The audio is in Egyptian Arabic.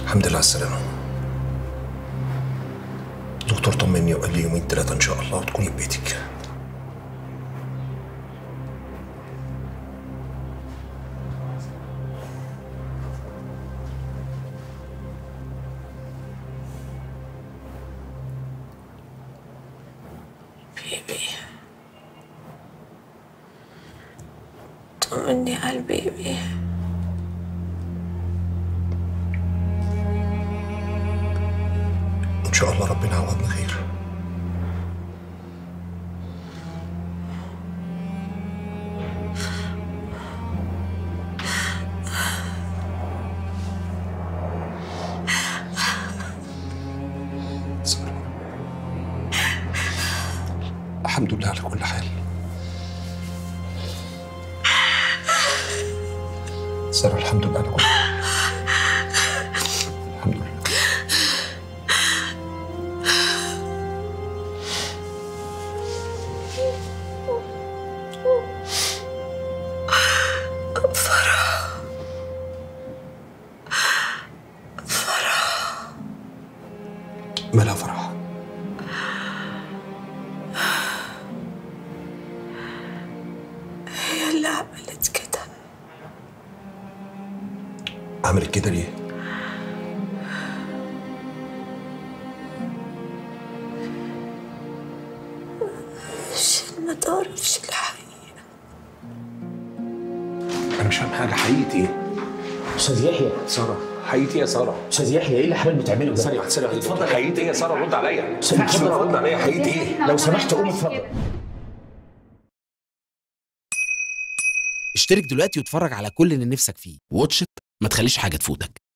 الحمد لله على السلامة الدكتور طمني وقال لي يومين ثلاثة إن شاء الله وتكوني ببيتك بيبي طمني على البيبي إن شاء الله ربنا يعوضنا خير سارة. الحمد لله على كل حال سارة الحمد لله على كل حال الحمد لله مالها فرح هي اللي عملت كده عملت كده ليه؟ عشان ما تعرفش الحقيقة أنا مش فاهم حاجة حقيقة إيه؟ استاذ يحيى سارة حقيقة إيه يا سارة؟ استاذ يحيى ايه اللي حضرتك بتعمله ده؟ ثانية واحدة ثانية واحدة اتفضل حقيقة إيه يا سارة رد عليا استاذ محمد رد عليا حقيقة إيه؟ لو سمحت قوم اتفضل اشترك دلوقتي واتفرج على كل اللي نفسك فيه واتش إت، ما تخليش حاجة تفوتك